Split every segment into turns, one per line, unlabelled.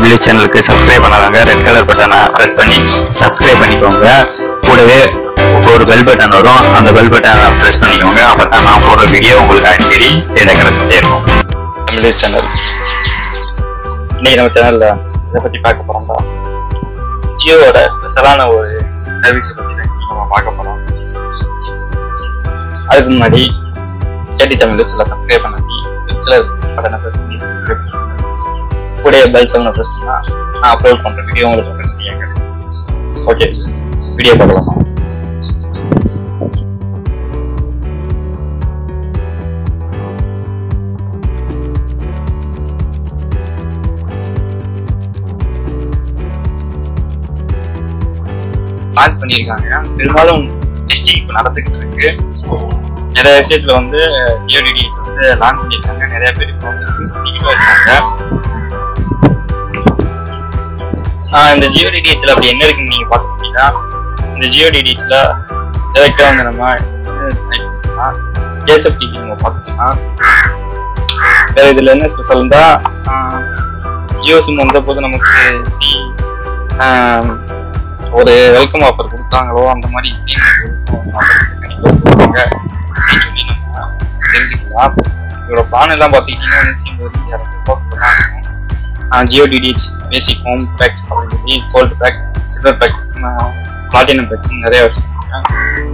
தமிழ் சேனலுக்கு சப்ஸ்கிரைப் பண்ணாதவங்க red colour பட்டனை ப்ரெஸ் பண்ணி சப்ஸ்கிரைப் பண்ணிக்கோங்க கூடவே ஒரு பெல் பட்டன் வரும் அந்த பெல் பட்டனை ப்ரெஸ் பண்ணிக்கோங்க அப்போ தான் நான் போடுற வீடியோ உங்களுக்கு அடிக்கடி இதை கிடைச்சிட்டே இருக்கும் தமிழ் சேனல் இன்னைக்கு நம்ம சேனல்ல இதை பத்தி பார்க்க போறோம்டா ஜியோவோட ஸ்பெஷலான ஒரு சர்வீஸை பத்தி தான் இன்னைக்கு நம்ம பார்க்க போறோம் அதுக்கு முன்னாடி கேட்டி தமிழ் சில சப்ஸ்கிரைப் பண்ணி சில பட்டனை ப்ரெஸ் பண்ணி சப்ஸ்கிரைப் பண்ணுங்க கூட பெல் சவுண்டை ப்ரெஸ் பண்ணா நான் அப்லோட் பண்ற வீடியோ உங்களுக்கு உடனடியாக ஓகே வீடியோ பார்க்கலாம் லான்ச் பண்ணியிருக்காங்க பெரும்பாலும் டெஸ்டிங் இப்போ நடந்துகிட்டு இருக்கு நிறைய விஷயத்துல வந்து ஜியோடிடி வந்து லான்ச் பண்ணியிருக்காங்க நிறைய பேர் இப்போ வந்து யூஸ் பண்ணிக்கிட்டு இருக்காங்க ஆஹ் இந்த ஜியோடிடிஎச்ல அப்படி என்ன இருக்குன்னு நீங்க பார்த்துக்கிட்டீங்கன்னா இந்த ஜியோடிடிஎச்ல டேரக்டா வந்து நம்ம கேச்சப் டிவி நம்ம பார்த்துக்கலாம் வேற இதுல என்ன ஸ்பெஷல் தான் ஜியோ சிம் வந்த போது நமக்கு எப்படி ஆஹ், ஒரு வெல்கம் ஆஃபர் கொடுத்தாங்களோ அந்த மாதிரி கொடுப்பாங்க அப்படின்னு சொல்லி நம்ம தெரிஞ்சுக்கலாம் இதோட பிளான் எல்லாம் பார்த்துக்கிட்டீங்கன்னா நூற்றி ஐம்பது இரநூறுபா கொடுக்குறாங்க Jio DTH basic home pack அப்படின்னு சொல்லி gold pack silver pack platinum pack நிறைய வச்சுருக்காங்க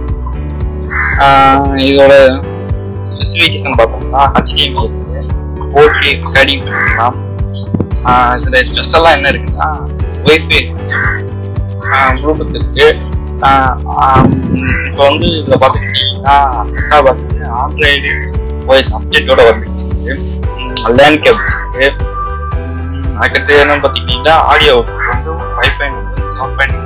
இதோட ஸ்பெசிஃபிகேஷன் பார்த்தோம்னா ஹச்டிஎம்ஐ இருக்கு ஓகே ரெக்கார்டிங் பண்ணிக்கலாம் ஆஹ் இதுல ஸ்பெஷலாக என்ன இருக்குன்னா ஒய்ஃபை ப்ளூடூத் இருக்கு இப்போ வந்து இதில் பார்த்துக்கிட்டிங்கன்னா செட்டா பாக்ஸ் ஆண்ட்ராய்டு வாய்ஸ் அப்டேட்டோட வந்துருக்கு லேண்ட் கேப் இருக்கு உம், அதுக்கடுத்து என்னன்னு பார்த்துக்கிட்டிங்கன்னா ஆடியோ வந்து ஃபைவ் பாயிண்ட் செவன் பாயிண்ட்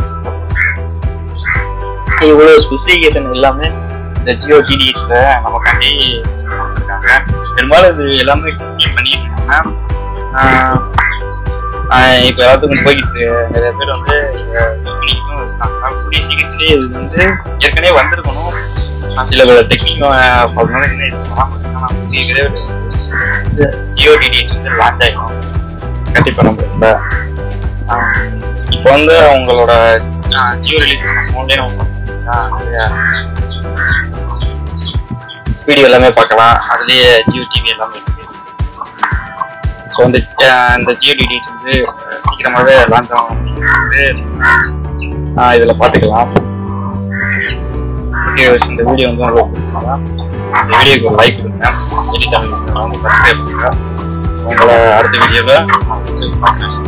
இவ்வளோ ஸ்பெசிஃபிகேஷன் எல்லாமே இந்த ஜியோ டிடிஹெச்ல நமக்காண்டி கொடுத்துருக்காங்க பெரும்பாலும் இது எல்லாமே டெஸ்டிங் பண்ணிட்டு இருக்காங்க ஆஹ் ஆஹ் இப்போ எல்லாத்துக்கும் போய்கிட்டு இருக்கு. நிறைய பேர் வந்து யூஸ் பண்ணிக்கிட்டும் இருக்காங்க கூடிய சீக்கிரத்திலே இது வந்து ஏற்கனவே வந்திருக்கணும் ஆஹ் சில பல டெக்னிக் ப்ராப்ளம் என்ன இருக்கலாம் ஆனால் கூடிய விரைவில் வந்து ஜியோ டிடிஹெச் வந்து லான்ச் ஆகிடும் கண்டிப்பாக நம்ம இல்லை இப்போ வந்து அவங்களோட ஜியோ ரிலீஸ் பண்ண ஃபோன்லேயே நம்ம பார்த்தீங்கன்னா நிறைய வீடியோ எல்லாமே பார்க்கலாம் அதுலேயே ஜியோ டிவி எல்லாமே இருக்கு ஸோ அந்த அஹ் இந்த ஜியோ டிடிஹெச் வந்து அஹ் சீக்கிரமாகவே லான்ச் ஆகும் அப்படிங்கிறது இதில் பார்த்துக்கலாம் ஓகே இந்த வீடியோ வந்து உங்களுக்கு பிடிச்சிருந்தா இந்த வீடியோக்கு ஒரு லைக் கொடுங்க எடிட் தமிழ் சேனல் வந்து சப்ஸ்கிரைப் பண்ணுங்க உங்களை அடுத்த வீடியோவில் பார்க்குறேன்